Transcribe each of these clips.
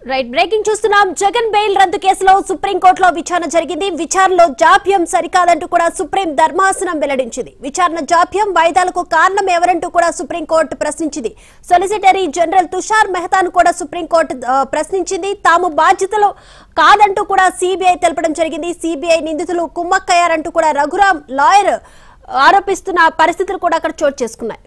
right breaking చూస్తున్నాం Jagan bail రద్దు కేసులో సుప్రీంకోర్టులో విచారణ జరిగింది విచారణలో జాప్యం సరికాదంటూ కూడా సుప్రీం ధర్మాసనం వెల్లడించింది విచారణ జాప్యం వాయిదాలకు కారణం ఎవరంటూ కూడా సుప్రీంకోర్టు ప్రశ్నించింది సొలిసిటరీ జనరల్ తుషార్ మెహతాను కూడా సుప్రీంకోర్టు ఆ, ప్రశ్నించింది తాము బాధ్యతలు కాదంటూ కూడా సిబిఐ తెలపడం జరిగింది సిబిఐ నిందితులు కుమ్మక్కయ్యారంటూ కూడా రఘురాం లాయర్ ఆరోపిస్తున్న పరిస్థితులు కూడా అక్కడ చోటు చేసుకున్నాయి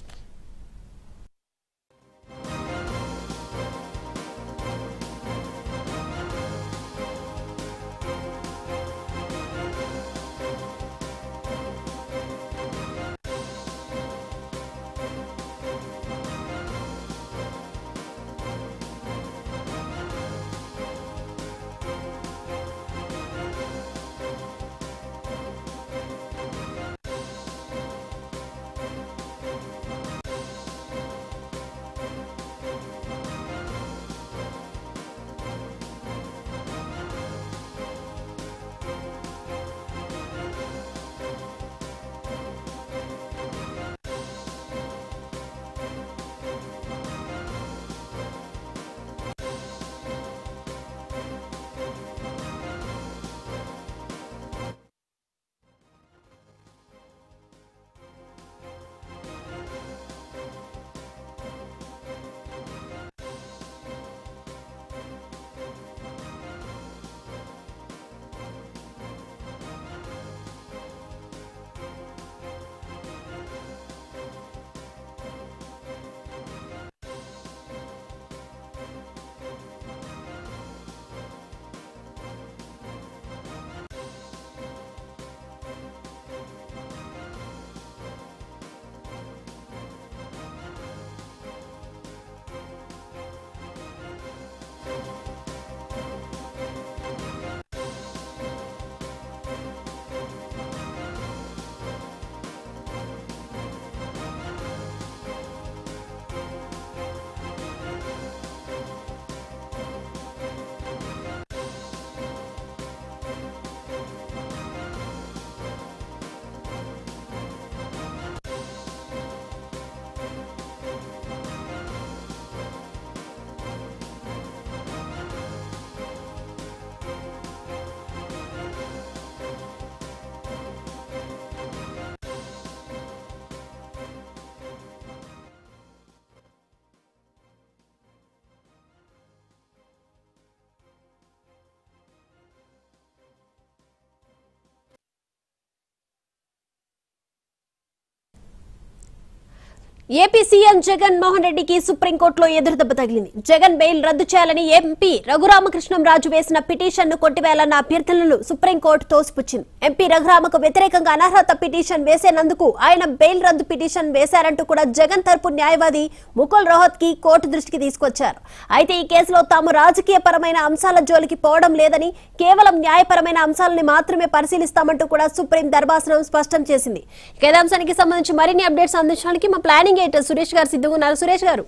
ఏపీ సీఎం జగన్ మోహన్ రెడ్డికి సుప్రీంకోర్టులో ఎదురుదెబ్బ తగిలింది జగన్ బెయిల్ రద్దు చేయాలని ఎంపీ రఘురామకృష్ణంరాజు వేసిన పిటిషన్ ను కొట్టివేయాలన్న అభ్యర్థనలను సుప్రీంకోర్టు తోసిపుచ్చింది ఎంపీ రఘురామకు వ్యతిరేకంగా అనర్హత పిటిషన్ వేసేనందుకు ఆయన బెయిల్ రద్దు పిటిషన్ వేశారంటూ కూడా జగన్ తరపు న్యాయవాది ముకుల్ రోహత్ కి కోర్టు దృష్టికి తీసుకొచ్చారు అయితే ఈ కేసులో తాము రాజకీయపరమైన అంశాల జోలికి పోవడం లేదని కేవలం న్యాయపరమైన అంశాలని మాత్రమే పరిశీలిస్తామంటూ కూడా సుప్రీం ధర్మాసనం స్పష్టం చేసింది ఇక ఇదే అంశానికి సంబంధించి మరిన్ని అప్డేట్స్ అందించడానికి మా ప్లానింగ్ ఎడిటర్ సురేష్ గారు సిద్ధంగా ఉన్నారు సురేష్ గారు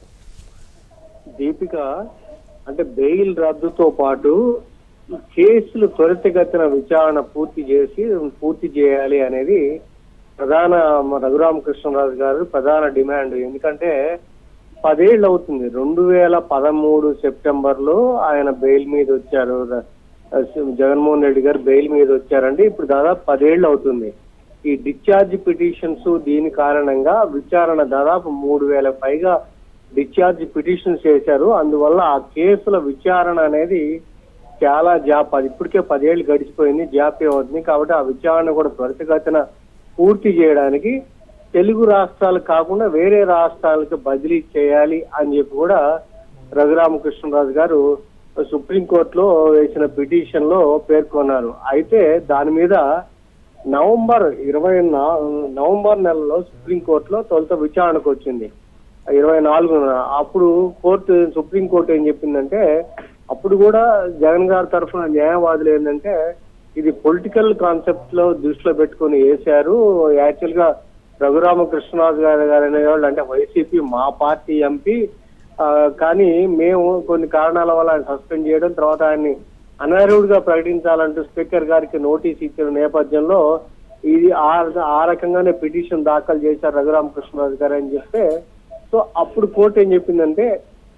దీపిక అంటే బెయిల్ రద్దుతో పాటు కేసులు త్వరితగతిన విచారణ పూర్తి చేసి పూర్తి చేయాలి అనేది ప్రధాన మ- రఘురామకృష్ణరాజు గారు ప్రధాన డిమాండ్ ఎందుకంటే పదేళ్ళు అవుతుంది రెండు వేల పదమూడు సెప్టెంబర్ లో ఆయన బెయిల్ మీద వచ్చారు ర- జగన్మోహన్ రెడ్డి గారు బెయిల్ మీద వచ్చారండి ఇప్పుడు దాదాపు పదేళ్ళు అవుతుంది ఈ డిశ్చార్జ్ పిటిషన్స్ దీని కారణంగా విచారణ దాదాపు మూడు వేల పైగా డిశ్చార్జ్ పిటిషన్స్ చేశారు అందువల్ల ఆ కేసుల విచారణ అనేది చాలా జాప్ అది ఇప్పటికే పదేళ్ళు గడిచిపోయింది జాప్యం అవుతుంది కాబట్టి ఆ విచారణ కూడా త్వరితగతిన పూర్తి చేయడానికి తెలుగు రాష్ట్రాలు కాకుండా వేరే రాష్ట్రాలకు బదిలీ చేయాలి అని చెప్పి కూడా రఘురామకృష్ణరాజు గారు సుప్రీంకోర్టులో వేసిన పిటిషన్ లో పేర్కొన్నారు అయితే దాని మీద నవంబర్ ఇరవై నా- నవంబర్ నెలలో సుప్రీంకోర్టులో తొలుత విచారణకు వచ్చింది ఇరవై నాలుగున అప్పుడు కోర్టు సుప్రీంకోర్టు ఏం చెప్పిందంటే అప్పుడు కూడా జగన్ గారి తరఫున న్యాయవాదులు ఏంటంటే ఇది పొలిటికల్ కాన్సెప్ట్ లో దృష్టిలో పెట్టుకొని వేశారు యాక్చువల్ గా రఘురామకృష్ణరాజు గారు గారు అనేవాళ్ళు అంటే వైసీపీ మా పార్టీ ఎంపీ ఆ, కానీ మేము కొన్ని కారణాల వల్ల ఆయన సస్పెండ్ చేయడం తర్వాత ఆయన్ని అనర్హుడిగా ప్రకటించాలంటూ స్పీకర్ గారికి నోటీస్ ఇచ్చిన నేపథ్యంలో ఇది ఆ ఆ రకంగానే పిటిషన్ దాఖలు చేశారు రఘురామకృష్ణరాజు గారు అని చెప్తే సో అప్పుడు కోర్టు ఏం చెప్పిందంటే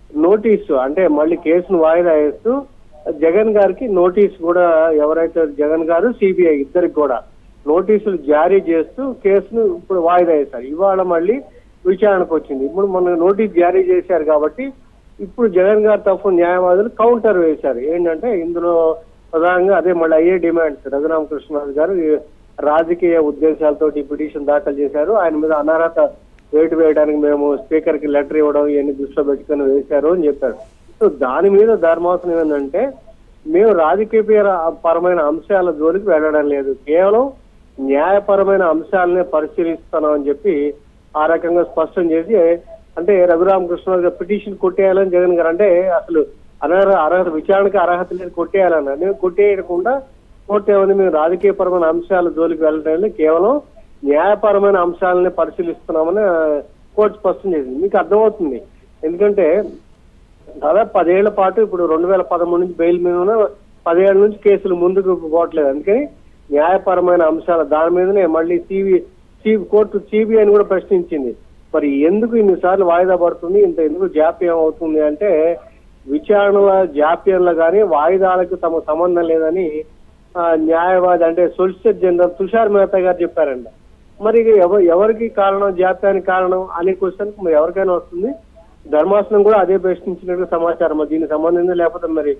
నోటీసు అంటే మళ్ళీ కేసును వాయిదా వేస్తూ జగన్ గారికి నోటీస్ కూడా ఎవరైతే జగన్ గారు సిబిఐ ఇద్దరికి కూడా నోటీసులు జారీ చేస్తూ కేసును ఇప్పుడు వాయిదా వేశారు ఇవాళ మళ్ళీ విచారణకు వచ్చింది ఇప్పుడు మొన్న నోటీస్ జారీ చేశారు కాబట్టి ఇప్పుడు జగన్ గారి తరఫు న్యాయవాదులు కౌంటర్ వేశారు ఏంటంటే ఇందులో ప్రధానంగా అదే మళ్ళీ అయ్యే డిమాండ్స్ రఘురామకృష్ణరాజు గారు ఈ రాజకీయ ఉద్దేశాలతో పిటిషన్ దాఖలు చేశారు ఆయన మీద అనర్హత వేటు వేయడానికి మేము స్పీకర్ కి లెటర్ ఇవ్వడం ఇవన్నీ దృష్టిలో పెట్టుకుని వేశారు అని చెప్పారు సో దాని మీద ధర్మాసనం ఏంటంటే మేము రాజకీయ పరమైన అంశాల జోలికి వెళ్ళడం లేదు కేవలం న్యాయపరమైన అంశాలనే పరిశీలిస్తున్నాం అని చెప్పి ఆ రకంగా స్పష్టం చేసి అంటే రఘురామకృష్ణ గారు పిటిషన్ కొట్టేయాలని జగన్ గారు అంటే అసలు అనర్హ అర్హత విచారణకి అర్హత లేదు కొట్టేయాలన్నారు నేను కొట్టేయకుండా కోర్టు ఏమని మేము రాజకీయపరమైన అంశాల జోలికి వెళ్ళడం లేదు కేవలం న్యాయపరమైన అంశాలని పరిశీలిస్తున్నామని ఆ, కోర్టు స్పష్టం చేసింది మీకు అర్థమవుతుంది ఎందుకంటే దాదాపు పదేళ్ల పాటు ఇప్పుడు రెండు వేల పదమూడు నుంచి బెయిల్ మీద ఉన్న పదేళ్ల నుంచి కేసులు ముందుకు పోవట్లేదు అందుకని న్యాయపరమైన అంశాలు దాని మీదనే మళ్ళీ సిబి సి కోర్టు సిబిఐని కూడా ప్రశ్నించింది మరి ఎందుకు ఇన్నిసార్లు వాయిదా పడుతుంది ఇంత ఎందుకు జాప్యం అవుతుంది అంటే విచారణల జాప్యంలో కానీ వాయిదాలకు తమ సంబంధం లేదని ఆ, న్యాయవాది అంటే సొలిసిటర్ జనరల్ తుషార్ మెహతా గారు చెప్పారంట మరి ఇది ఎవ- ఎవరికి కారణం జాప్యానికి కారణం అనే క్వశ్చన్ మరి ఎవరికైనా వస్తుంది ధర్మాసనం కూడా అదే ప్రశ్నించినట్టు సమాచారం మరి దీనికి సంబంధం లేకపోతే మరి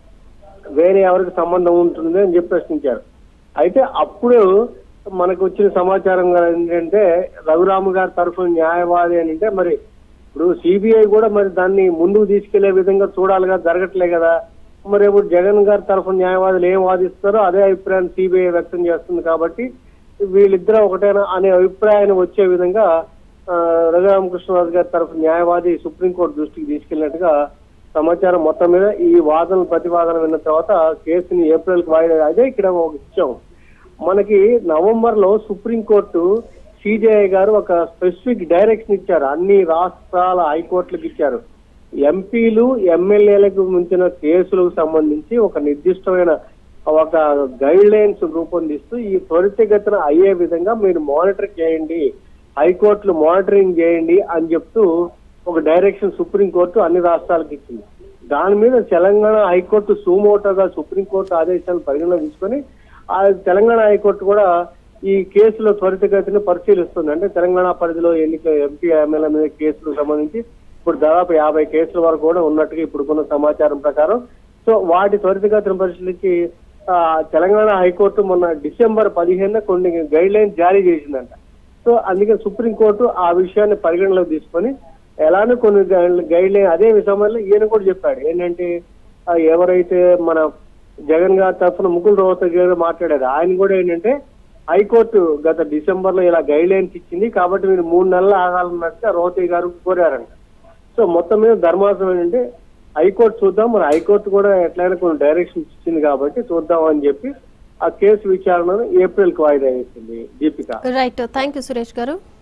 వేరే ఎవరికి సంబంధం ఉంటుంది అని చెప్పి ప్రశ్నించారు అయితే అప్పుడు మనకు వచ్చిన సమాచారం ఏంటంటే రఘురాము గారి తరఫున న్యాయవాది అని అంటే మరి ఇప్పుడు సిబిఐ కూడా మరి దాన్ని ముందుకు తీసుకెళ్లే విధంగా చూడాలిగా జరగట్లే కదా మరి ఇప్పుడు జగన్ గారి తరఫున న్యాయవాదులు ఏం వాదిస్తారో అదే అభిప్రాయాన్ని సిబిఐ వ్యక్తం చేస్తుంది కాబట్టి వీళ్ళిద్దరూ ఒకటేనా అనే అభిప్రాయాన్ని వచ్చే విధంగా ఆ, రఘురామకృష్ణరాజు గారి తరఫు న్యాయవాది సుప్రీంకోర్టు దృష్టికి తీసుకెళ్లినట్టుగా సమాచారం మొత్తం మీద ఈ వాదనలు ప్రతివాదన విన్న తర్వాత కేసుని ఏప్రిల్ కి వాయిదా అదే ఇక్కడ ఒక విషయం మనకి నవంబర్ లో సుప్రీంకోర్టు సిజేఐ గారు ఒక స్పెసిఫిక్ డైరెక్షన్ ఇచ్చారు అన్ని రాష్ట్రాల హైకోర్టులకు ఇచ్చారు ఎంపీలు ఎమ్మెల్యేలకు మించిన కేసులకు సంబంధించి ఒక నిర్దిష్టమైన ఒక గైడ్ లైన్స్ రూపొందిస్తూ ఈ త్వరితగతిన అయ్యే విధంగా మీరు మానిటర్ చేయండి హైకోర్టులు మానిటరింగ్ చేయండి అని చెప్తూ ఒక డైరెక్షన్ సుప్రీంకోర్టు అన్ని రాష్ట్రాలకు ఇచ్చింది దాని మీద తెలంగాణ హైకోర్టు సుమోటోగా సుప్రీంకోర్టు ఆదేశాలను పరిగణలో తీసుకొని ఆ తెలంగాణ హైకోర్టు కూడా ఈ కేసులో త్వరితగతిన పరిశీలిస్తుంది అంటే తెలంగాణ పరిధిలో ఎన్నిక ఎంపీ ఎమ్మెల్యే మీద కేసులకు సంబంధించి ఇప్పుడు దాదాపు యాభై కేసుల వరకు కూడా ఉన్నట్టుగా ఇప్పుడున్న సమాచారం ప్రకారం సో వాటి త్వరితగతిన పరిశీలించి ఆ, తెలంగాణ హైకోర్టు మొన్న డిసెంబర్ పదిహేనున కొన్ని గైడ్ లైన్స్ జారీ చేసిందంట సో అందుకే సుప్రీంకోర్టు ఆ విషయాన్ని పరిగణలోకి తీసుకొని ఎలానో కొన్ని గైడ్ లైన్ అదే సమయంలో ఈయన కూడా చెప్పాడు ఏంటంటే ఆ, ఎవరైతే మన జగన్ గారి తరఫున ముకుల్ రోహత్ గారు మాట్లాడారు ఆయన కూడా ఏంటంటే హైకోర్టు గత డిసెంబర్ లో ఇలా గైడ్ లైన్స్ ఇచ్చింది కాబట్టి మీరు మూడు నెలలు ఆగాలన్నట్టుగా రోహత్ గారు కోరారంట సో మొత్తం మీద ధర్మాసనం ఏంటంటే హైకోర్టు చూద్దాం మన హైకోర్టు కూడా ఎట్లయినా కొన్ని డైరెక్షన్స్ ఇచ్చింది కాబట్టి చూద్దాం అని చెప్పి ఆ కేసు విచారణను ఏప్రిల్ కు వాయిదా వేసింది Deepika right thank you Suresh గారు